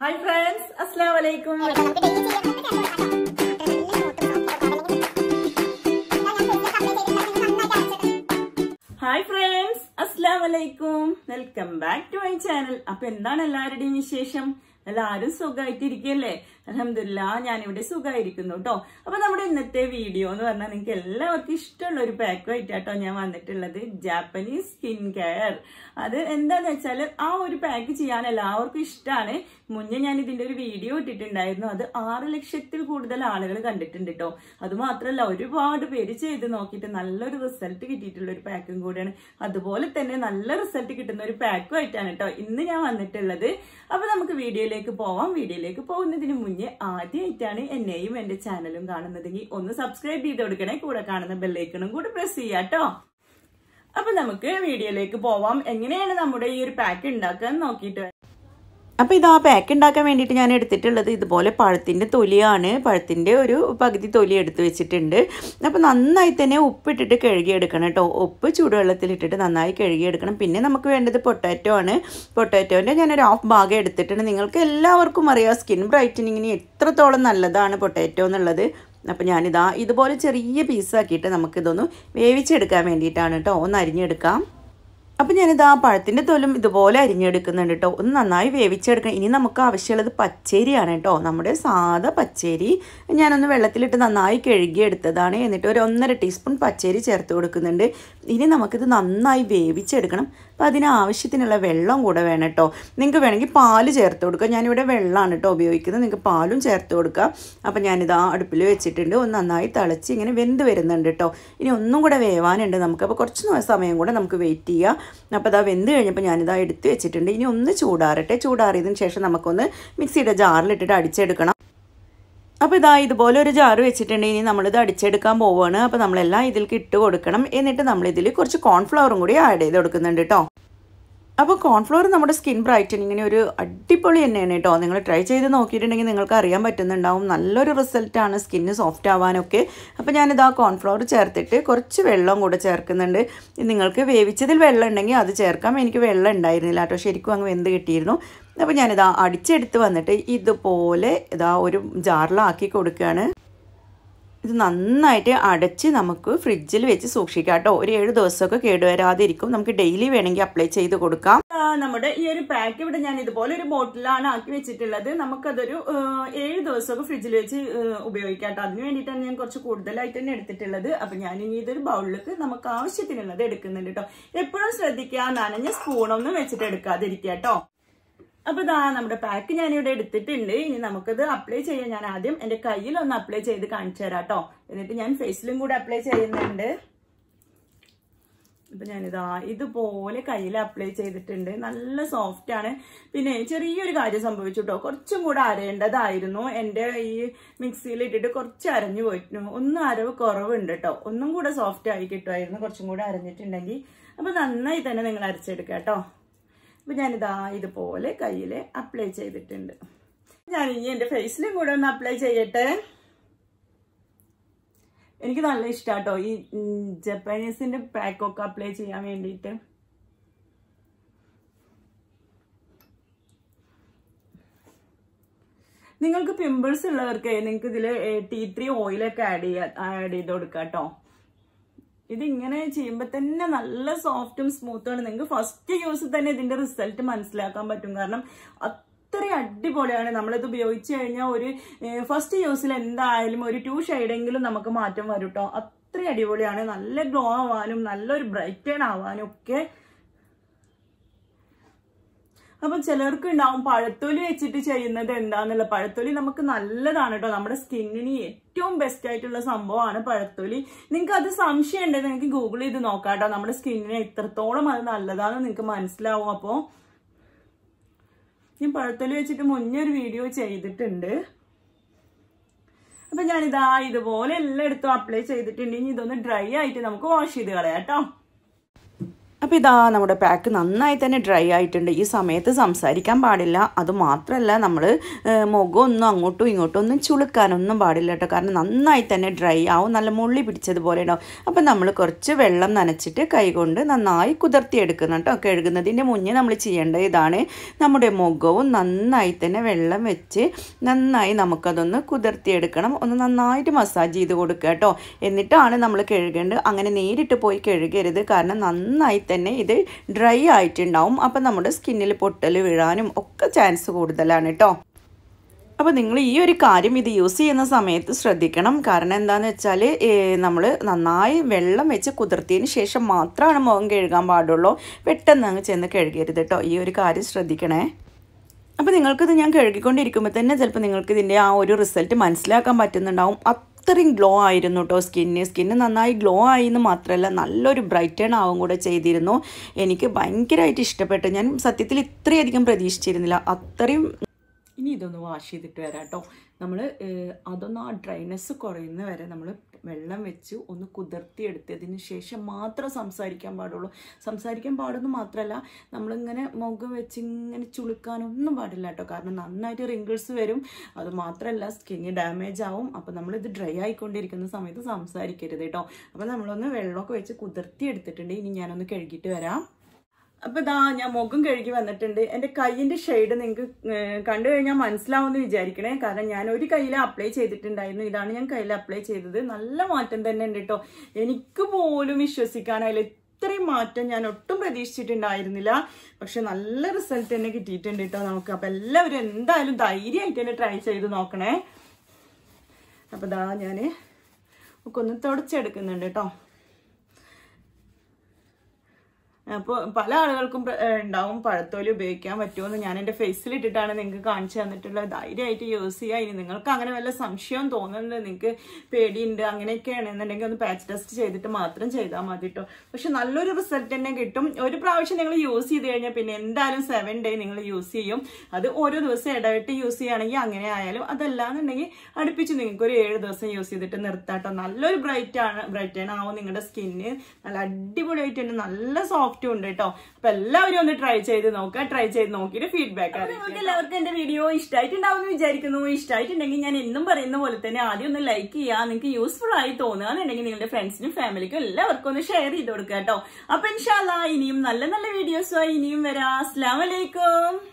hi friends അസ്സാം വലൈക്കും hi friends അസ്സാം വലൈക്കും welcome back to my channel അപ്പൊ എന്താണ് എല്ലാവരുടെയും വിശേഷം എല്ലാവരും സുഖമായിട്ടിരിക്കല്ലേ അലഹമില്ല ഞാനിവിടെ സുഖമായിരിക്കുന്നു കേട്ടോ അപ്പൊ നമ്മുടെ ഇന്നത്തെ വീഡിയോ എന്ന് പറഞ്ഞാൽ നിങ്ങൾക്ക് എല്ലാവർക്കും ഇഷ്ടമുള്ള ഒരു പാക്കുമായിട്ടാട്ടോ ഞാൻ വന്നിട്ടുള്ളത് ജാപ്പനീസ് സ്കിൻ കെയർ അത് എന്താന്ന് വെച്ചാൽ ആ ഒരു പാക്ക് ചെയ്യാൻ എല്ലാവർക്കും ഇഷ്ടമാണ് മുന്നേ ഞാൻ ഇതിന്റെ ഒരു വീഡിയോ ഇട്ടിട്ടുണ്ടായിരുന്നു അത് ആറ് ലക്ഷത്തിൽ കൂടുതൽ ആളുകൾ കണ്ടിട്ടുണ്ട് കേട്ടോ അത് മാത്രമല്ല ഒരുപാട് പേര് ചെയ്ത് നോക്കിയിട്ട് നല്ലൊരു റിസൾട്ട് കിട്ടിയിട്ടുള്ള ഒരു പാക്കും കൂടിയാണ് അതുപോലെ തന്നെ നല്ല റിസൾട്ട് കിട്ടുന്ന ഒരു പാക്കും ആയിട്ടാണ് കേട്ടോ ഇന്ന് ഞാൻ വന്നിട്ടുള്ളത് അപ്പൊ നമുക്ക് വീഡിയോയിലേക്ക് പോവാം വീഡിയോയിലേക്ക് പോകുന്നതിന് മുന്നേ ആദ്യമായിട്ടാണ് എന്നെയും എന്റെ ചാനലും കാണുന്നതെങ്കിൽ ഒന്ന് സബ്സ്ക്രൈബ് ചെയ്ത് കൊടുക്കണേ കൂടെ കാണുന്ന ബെല്ലൈക്കണും കൂടി പ്രസ് ചെയ്യാട്ടോ അപ്പൊ നമുക്ക് വീഡിയോയിലേക്ക് പോവാം എങ്ങനെയാണ് നമ്മുടെ ഈ ഒരു പാക്ക് ഉണ്ടാക്കാൻ നോക്കിയിട്ട് അപ്പോൾ ഇത് ആ പാക്ക് ഉണ്ടാക്കാൻ വേണ്ടിയിട്ട് ഞാൻ എടുത്തിട്ടുള്ളത് ഇതുപോലെ പഴത്തിൻ്റെ തൊലിയാണ് പഴത്തിൻ്റെ ഒരു പകുതി തൊലി എടുത്ത് വെച്ചിട്ടുണ്ട് അപ്പോൾ നന്നായി തന്നെ ഉപ്പിട്ടിട്ട് കഴുകിയെടുക്കണം കേട്ടോ ഉപ്പ് ചൂടുവെള്ളത്തിലിട്ടിട്ട് നന്നായി കഴുകിയെടുക്കണം പിന്നെ നമുക്ക് വേണ്ടത് പൊട്ടാറ്റോ ആണ് പൊട്ടാറ്റോൻ്റെ ഞാനൊരു ഹാഫ് ഭാഗം എടുത്തിട്ടുണ്ട് നിങ്ങൾക്ക് എല്ലാവർക്കും അറിയാം സ്കിൻ ബ്രൈറ്റനിങ്ങിന് എത്രത്തോളം നല്ലതാണ് പൊട്ടാറ്റോ എന്നുള്ളത് അപ്പോൾ ഞാനിതാ ഇതുപോലെ ചെറിയ പീസാക്കിയിട്ട് നമുക്കിതൊന്ന് വേവിച്ചെടുക്കാൻ വേണ്ടിയിട്ടാണ് കേട്ടോ ഒന്ന് അരിഞ്ഞെടുക്കാം അപ്പം ഞാനിത് ആ പഴത്തിൻ്റെ തൊലും ഇതുപോലെ അരിഞ്ഞെടുക്കുന്നുണ്ട് കേട്ടോ ഒന്ന് നന്നായി വേവിച്ചെടുക്കണം ഇനി നമുക്ക് ആവശ്യമുള്ളത് പച്ചരിയാണ് കേട്ടോ നമ്മുടെ സാധാ പച്ചരി ഞാനൊന്ന് വെള്ളത്തിലിട്ട് നന്നായി കഴുകിയെടുത്തതാണ് എന്നിട്ട് ഒരു ഒന്നര ടീസ്പൂൺ പച്ചരി ചേർത്ത് കൊടുക്കുന്നുണ്ട് ഇനി നമുക്കിത് നന്നായി വേവിച്ചെടുക്കണം അപ്പോൾ അതിന് ആവശ്യത്തിനുള്ള വെള്ളം കൂടെ വേണം കേട്ടോ നിങ്ങൾക്ക് വേണമെങ്കിൽ പാല് ചേർത്ത് കൊടുക്കുക ഞാനിവിടെ വെള്ളമാണ് കേട്ടോ ഉപയോഗിക്കുന്നത് നിങ്ങൾക്ക് പാലും ചേർത്ത് കൊടുക്കുക അപ്പോൾ ഞാനിത് ആ അടുപ്പിൽ വെച്ചിട്ടുണ്ട് ഒന്ന് നന്നായി തിളച്ച് ഇങ്ങനെ വെന്ത് വരുന്നുണ്ട് കേട്ടോ ഇനി ഒന്നും കൂടെ വേവാനുണ്ട് നമുക്ക് അപ്പോൾ കുറച്ച് സമയം കൂടെ നമുക്ക് വെയിറ്റ് ചെയ്യാം അപ്പോൾ അതാ വെന്ത് കഴിഞ്ഞപ്പോൾ ഞാനിതാ എടുത്ത് വെച്ചിട്ടുണ്ട് ഇനി ഒന്ന് ചൂടാറട്ടെ ചൂടാറിയതിന് ശേഷം നമുക്കൊന്ന് മിക്സിയുടെ ജാറിലിട്ടിട്ട് അടിച്ചെടുക്കണം അപ്പോൾ ഇതാ ഇതുപോലെ ഒരു ജാറ് വെച്ചിട്ടുണ്ട് ഇനി നമ്മളിത് അടിച്ചെടുക്കാൻ പോവുകയാണ് അപ്പോൾ നമ്മളെല്ലാം ഇതിലേക്ക് ഇട്ട് കൊടുക്കണം എന്നിട്ട് നമ്മളിതിൽ കുറച്ച് കോൺഫ്ലവറും കൂടി ആഡ് ചെയ്ത് കൊടുക്കുന്നുണ്ട് കേട്ടോ അപ്പോൾ കോൺഫ്ലവർ നമ്മുടെ സ്കിൻ ബ്രൈറ്റനിങ്ങിന് ഒരു അടിപൊളി തന്നെയാണ് കേട്ടോ നിങ്ങൾ ട്രൈ ചെയ്ത് നോക്കിയിട്ടുണ്ടെങ്കിൽ നിങ്ങൾക്ക് അറിയാൻ പറ്റുന്നുണ്ടാവും നല്ലൊരു റിസൾട്ടാണ് സ്കിന്ന് സോഫ്റ്റ് ആവാനൊക്കെ അപ്പോൾ ഞാനിത് ആ കോൺഫ്ലവർ ചേർത്തിട്ട് കുറച്ച് വെള്ളം കൂടെ ചേർക്കുന്നുണ്ട് നിങ്ങൾക്ക് വേവിച്ചതിൽ വെള്ളം ഉണ്ടെങ്കിൽ അത് ചേർക്കാം എനിക്ക് വെള്ളം ഉണ്ടായിരുന്നില്ല കേട്ടോ ശരിക്കും അങ്ങ് വെന്ത് കിട്ടിയിരുന്നു അപ്പോൾ ഞാനിതാ അടിച്ചെടുത്ത് വന്നിട്ട് ഇതുപോലെ ഇതാ ഒരു ജാറിലാക്കി കൊടുക്കുകയാണ് ഇത് നന്നായിട്ട് അടച്ച് നമുക്ക് ഫ്രിഡ്ജിൽ വെച്ച് സൂക്ഷിക്കാം കേട്ടോ ഒരു ഏഴ് ദിവസമൊക്കെ കേടുവരാതിരിക്കും നമുക്ക് ഡെയിലി വേണമെങ്കിൽ അപ്ലൈ ചെയ്ത് കൊടുക്കാം ആ, നമ്മുടെ ഈ ഒരു പാക്ക് ഇവിടെ ഞാൻ ഇതുപോലെ ഒരു ബോട്ടിലാണ് ആക്കി വെച്ചിട്ടുള്ളത് നമുക്കതൊരു ആ, ഏഴ് ദിവസമൊക്കെ ഫ്രിഡ്ജിൽ വെച്ച് ആ, ഉപയോഗിക്കാം കേട്ടോ അതിന് വേണ്ടിയിട്ടാണ് ഞാൻ കുറച്ച് കൂടുതലായിട്ട് തന്നെ എടുത്തിട്ടുള്ളത് അപ്പൊ ഞാൻ ഇനി ഇതൊരു ബൗളിലേക്ക് നമുക്ക് ആവശ്യത്തിനുള്ളത് എടുക്കുന്നുണ്ട് കേട്ടോ എപ്പോഴും ശ്രദ്ധിക്കുക നനഞ്ഞ സ്പൂണൊന്നും വെച്ചിട്ട് എടുക്കാതിരിക്കുക കേട്ടോ അപ്പൊ ഇതാ നമ്മുടെ പാക്ക് ഞാൻ ഇവിടെ എടുത്തിട്ടുണ്ട് ഇനി നമുക്കത് അപ്ലൈ ചെയ്യാൻ ഞാൻ ആദ്യം എന്റെ കയ്യിൽ ഒന്ന് അപ്ലൈ ചെയ്ത് കാണിച്ചു തരാം കേട്ടോ എന്നിട്ട് ഞാൻ ഫേസിലും കൂടെ അപ്ലൈ ചെയ്യുന്നുണ്ട് അപ്പൊ ഞാനിതാ ഇതുപോലെ കയ്യിൽ അപ്ലൈ ചെയ്തിട്ടുണ്ട് നല്ല സോഫ്റ്റ് ആണ് പിന്നെ ചെറിയൊരു കാര്യം സംഭവിച്ചു കേട്ടോ കുറച്ചും കൂടെ അരയേണ്ടതായിരുന്നു എൻ്റെ ഈ മിക്സിയിൽ ഇട്ടിട്ട് കുറച്ച് അരഞ്ഞു പോയിട്ടു ഒന്നും അരവ് കുറവുണ്ട് കേട്ടോ ഒന്നും കൂടെ സോഫ്റ്റ് ആയി കിട്ടുമായിരുന്നു കുറച്ചും കൂടെ അരഞ്ഞിട്ടുണ്ടെങ്കിൽ അപ്പൊ നന്നായി തന്നെ നിങ്ങൾ അരച്ചെടുക്കുക കേട്ടോ അപ്പൊ ഞാനിതാ ഇതുപോലെ കയ്യിൽ അപ്ലൈ ചെയ്തിട്ടുണ്ട് ഞാൻ ഇനി എൻ്റെ ഫേസിലും കൂടെ ഒന്ന് അപ്ലൈ ചെയ്യട്ടെ എനിക്ക് നല്ല ഇഷ്ടാട്ടോ ഈ ഉം, ജപ്പാനീസിന്റെ പാക്കൊക്കെ അപ്ലൈ ചെയ്യാൻ വേണ്ടിയിട്ട് നിങ്ങൾക്ക് പിമ്പിൾസ് ഉള്ളവർക്ക് നിങ്ങൾക്ക് ഇതിൽ ടീ ത്രീ ഓയിലൊക്കെ ആഡ് ചെയ്യാ ആഡ് ചെയ്ത് കൊടുക്കാം കേട്ടോ ഇതിങ്ങനെ ചെയ്യുമ്പോൾ തന്നെ നല്ല സോഫ്റ്റും സ്മൂത്തും ആണ് നിങ്ങൾക്ക് ഫസ്റ്റ് യൂസ് തന്നെ ഇതിന്റെ റിസൾട്ട് മനസ്സിലാക്കാൻ പറ്റും കാരണം അത്രയും അടിപൊളിയാണ് നമ്മളിത് ഉപയോഗിച്ച് കഴിഞ്ഞാൽ ഒരു ഫസ്റ്റ് യൂസിൽ എന്തായാലും ഒരു ടു ഷെയ്ഡെങ്കിലും നമുക്ക് മാറ്റം വരും കേട്ടോ അത്രയും അടിപൊളിയാണ് നല്ല ഗ്ലോ ആവാനും നല്ലൊരു ബ്രൈറ്റൺ ആവാനും ഒക്കെ അപ്പൊ ചിലർക്ക് ഉണ്ടാവും പഴത്തൊലി വെച്ചിട്ട് ചെയ്യുന്നത് എന്താന്നുള്ള പഴത്തൊലി നമുക്ക് നല്ലതാണ് കേട്ടോ നമ്മുടെ സ്കിന്നിന് ഏറ്റവും ബെസ്റ്റ് ആയിട്ടുള്ള സംഭവമാണ് പഴത്തൊലി നിങ്ങൾക്ക് അത് സംശയം ഉണ്ടെങ്കിൽ നിങ്ങൾക്ക് ഗൂഗിൾ ചെയ്ത് നോക്കാം കേട്ടോ നമ്മുടെ സ്കിന്നിന് എത്രത്തോളം അത് നല്ലതാണെന്ന് നിങ്ങൾക്ക് മനസ്സിലാവും അപ്പോൾ ഞാൻ പഴത്തൊലി വെച്ചിട്ട് മുന്നേ ഒരു വീഡിയോ ചെയ്തിട്ടുണ്ട് അപ്പൊ ഞാനിതാ ഇതുപോലെ എല്ലായിടത്തും അപ്ലൈ ചെയ്തിട്ടുണ്ട് ഇനി ഇതൊന്ന് ഡ്രൈ ആയിട്ട് നമുക്ക് വാഷ് ചെയ്ത് കളയാം കേട്ടോ അപ്പോൾ ഇതാ നമ്മുടെ പാക്ക് നന്നായി തന്നെ ഡ്രൈ ആയിട്ടുണ്ട് ഈ സമയത്ത് സംസാരിക്കാൻ പാടില്ല അതുമാത്രമല്ല നമ്മൾ മുഖം ഒന്നും അങ്ങോട്ടും ഇങ്ങോട്ടും ഒന്നും ചുളുക്കാനൊന്നും പാടില്ല കേട്ടോ കാരണം നന്നായി തന്നെ ഡ്രൈ ആവും നല്ല മുള്ളി പിടിച്ചതുപോലെ ഉണ്ടാവും അപ്പോൾ നമ്മൾ കുറച്ച് വെള്ളം നനച്ചിട്ട് കൈകൊണ്ട് നന്നായി കുതിർത്തിയെടുക്കണം കേട്ടോ കഴുകുന്നതിൻ്റെ മുന്നേ നമ്മൾ ചെയ്യേണ്ടത് ഇതാണ് നമ്മുടെ മുഖവും നന്നായി തന്നെ വെള്ളം വെച്ച് നന്നായി നമുക്കതൊന്ന് കുതിർത്തിയെടുക്കണം ഒന്ന് നന്നായിട്ട് മസാജ് ചെയ്ത് കൊടുക്കുക കേട്ടോ എന്നിട്ടാണ് നമ്മൾ കഴുകേണ്ടത് അങ്ങനെ നേരിട്ട് പോയി കഴുകരുത് കാരണം നന്നായി തന്നെ ഇത് ഡ്രൈ ആയിട്ടുണ്ടാവും അപ്പം നമ്മുടെ സ്കിന്നിൽ പൊട്ടൽ വീഴാനും ഒക്കെ ചാൻസ് കൂടുതലാണ് കേട്ടോ അപ്പോൾ നിങ്ങൾ ഈ ഒരു കാര്യം ഇത് യൂസ് ചെയ്യുന്ന സമയത്ത് ശ്രദ്ധിക്കണം കാരണം എന്താണെന്ന് വെച്ചാൽ നമ്മൾ നന്നായി വെള്ളം വെച്ച് കുതിർത്തിയതിന് ശേഷം മാത്രമാണ് മുഖം കഴുകാൻ പാടുള്ളൂ പെട്ടെന്ന് അങ്ങ് ചെന്ന് കഴുകരുത് കേട്ടോ ഈ ഒരു കാര്യം ശ്രദ്ധിക്കണേ അപ്പോൾ നിങ്ങൾക്കിത് ഞാൻ കഴുകിക്കൊണ്ടിരിക്കുമ്പോൾ തന്നെ ചിലപ്പോൾ നിങ്ങൾക്ക് ഇതിൻ്റെ ആ ഒരു റിസൾട്ട് മനസ്സിലാക്കാൻ പറ്റുന്നുണ്ടാവും അത്രയും ഗ്ലോ ആയിരുന്നു കേട്ടോ സ്കിന്ന് സ്കിന്ന് നന്നായി ഗ്ലോ ആയി എന്ന് മാത്രമല്ല നല്ലൊരു ബ്രൈറ്റൺ ആവും കൂടെ ചെയ്തിരുന്നു എനിക്ക് ഭയങ്കരമായിട്ട് ഇഷ്ടപ്പെട്ടു ഞാൻ സത്യത്തിൽ ഇത്രയധികം പ്രതീക്ഷിച്ചിരുന്നില്ല അത്രയും ഇനി ഇതൊന്ന് വാഷ് ചെയ്തിട്ട് വരാം കേട്ടോ നമ്മൾ അതൊന്ന് ആ ഡ്രൈനെസ് കുറയുന്ന വരെ നമ്മൾ വെള്ളം വെച്ച് ഒന്ന് കുതിർത്തി എടുത്തതിന് ശേഷം മാത്രം സംസാരിക്കാൻ പാടുള്ളൂ സംസാരിക്കാൻ പാടുന്നു മാത്രമല്ല നമ്മളിങ്ങനെ മുഖം വെച്ച് ഇങ്ങനെ ചുളുക്കാനൊന്നും പാടില്ല കേട്ടോ കാരണം നന്നായിട്ട് റിങ്കിൾസ് വരും അത് മാത്രമല്ല സ്കിന്ന് ഡാമേജ് ആവും അപ്പോൾ നമ്മളിത് ഡ്രൈ ആയിക്കൊണ്ടിരിക്കുന്ന സമയത്ത് സംസാരിക്കരുത് കേട്ടോ അപ്പോൾ നമ്മളൊന്ന് വെള്ളമൊക്കെ വെച്ച് കുതിർത്തി എടുത്തിട്ടുണ്ട് ഇനി ഞാനൊന്ന് കഴുകിയിട്ട് വരാം അപ്പൊ ഇതാ ഞാൻ മുഖം കഴുകി വന്നിട്ടുണ്ട് എന്റെ കൈയിന്റെ ഷെയ്ഡ് നിങ്ങൾക്ക് കണ്ടു കഴിഞ്ഞാൽ മനസ്സിലാവുമെന്ന് വിചാരിക്കണേ കാരണം ഞാൻ ഒരു കയ്യിൽ അപ്ലൈ ചെയ്തിട്ടുണ്ടായിരുന്നു ഇതാണ് ഞാൻ കയ്യിൽ അപ്ലൈ ചെയ്തത് നല്ല മാറ്റം തന്നെ ഉണ്ട് കേട്ടോ എനിക്ക് പോലും വിശ്വസിക്കാനായില്ല ഇത്രയും മാറ്റം ഞാൻ ഒട്ടും പ്രതീക്ഷിച്ചിട്ടുണ്ടായിരുന്നില്ല പക്ഷെ നല്ല റിസൾട്ട് തന്നെ കിട്ടിയിട്ടുണ്ട് കേട്ടോ നമുക്ക് അപ്പൊ എല്ലാവരും എന്തായാലും ധൈര്യമായിട്ട് തന്നെ ട്രൈ ചെയ്ത് നോക്കണേ അപ്പൊ ഇതാ ഞാന് ഒക്കെ ഒന്ന് തുടച്ചെടുക്കുന്നുണ്ട് കേട്ടോ അപ്പോൾ പല ആളുകൾക്കും പ്ര- ഏഹ് ഉണ്ടാവും പഴത്തോലി ഉപയോഗിക്കാൻ പറ്റുമെന്ന് ഞാൻ എൻ്റെ ഫേസിൽ ഇട്ടിട്ടാണ് നിങ്ങൾക്ക് കാണിച്ചു തന്നിട്ടുള്ളത് ധൈര്യമായിട്ട് യൂസ് ചെയ്യുക ഇനി നിങ്ങൾക്ക് അങ്ങനെ വല്ല സംശയം തോന്നുന്നുണ്ട് നിങ്ങൾക്ക് പേടിയുണ്ട് അങ്ങനെയൊക്കെയാണ് എന്നുണ്ടെങ്കിൽ ഒന്ന് പാച്ച് ടെസ്റ്റ് ചെയ്തിട്ട് മാത്രം ചെയ്താൽ മതി കേട്ടോ പക്ഷെ നല്ലൊരു റിസൾട്ട് തന്നെ കിട്ടും ഒരു പ്രാവശ്യം നിങ്ങൾ യൂസ് ചെയ്ത് കഴിഞ്ഞാൽ പിന്നെ എന്തായാലും സെവൻ ഡേ നിങ്ങൾ യൂസ് ചെയ്യും അത് ഓരോ ദിവസം ഇടവിട്ട് യൂസ് ചെയ്യുകയാണെങ്കിൽ അങ്ങനെ ആയാലും അതല്ലാന്നുണ്ടെങ്കിൽ അടുപ്പിച്ച് നിങ്ങൾക്ക് ഒരു ഏഴ് ദിവസം യൂസ് ചെയ്തിട്ട് നിർത്താട്ടോ നല്ലൊരു ബ്രൈറ്റ് ആണ് ബ്രൈറ്റ് ആണ് ആവും നിങ്ങളുടെ സ്കിന്ന് നല്ല അടിപൊളിയായിട്ടുണ്ട് നല്ല സോഫ്റ്റും ഉണ്ട് കേട്ടോ അപ്പൊ എല്ലാവരും ഒന്ന് ട്രൈ ചെയ്ത് നോക്കുക ട്രൈ ചെയ്ത് നോക്കിയിട്ട് ഫീഡ്ബാക്ക് നിങ്ങൾക്ക് എല്ലാവർക്കും എന്റെ വീഡിയോ ഇഷ്ടമായിട്ടുണ്ടാവും എന്ന് വിചാരിക്കുന്നു ഇഷ്ടമായിട്ടുണ്ടെങ്കിൽ ഞാൻ എന്നും പറയുന്ന പോലെ തന്നെ ആദ്യം ഒന്ന് ലൈക്ക് ചെയ്യുക നിങ്ങൾക്ക് യൂസ്ഫുൾ ആയി തോന്നുകയെന്നുണ്ടെങ്കിൽ നിങ്ങളുടെ ഫ്രണ്ട്സിനും ഫാമിലിക്കും എല്ലാവർക്കും ഒന്ന് ഷെയർ ചെയ്ത് കൊടുക്കുക കേട്ടോ അപ്പൊ ഇൻഷാല്ല ഇനിയും നല്ല നല്ല വീഡിയോസുമായി ഇനിയും വരാം അസ്ലാം വലൈക്കും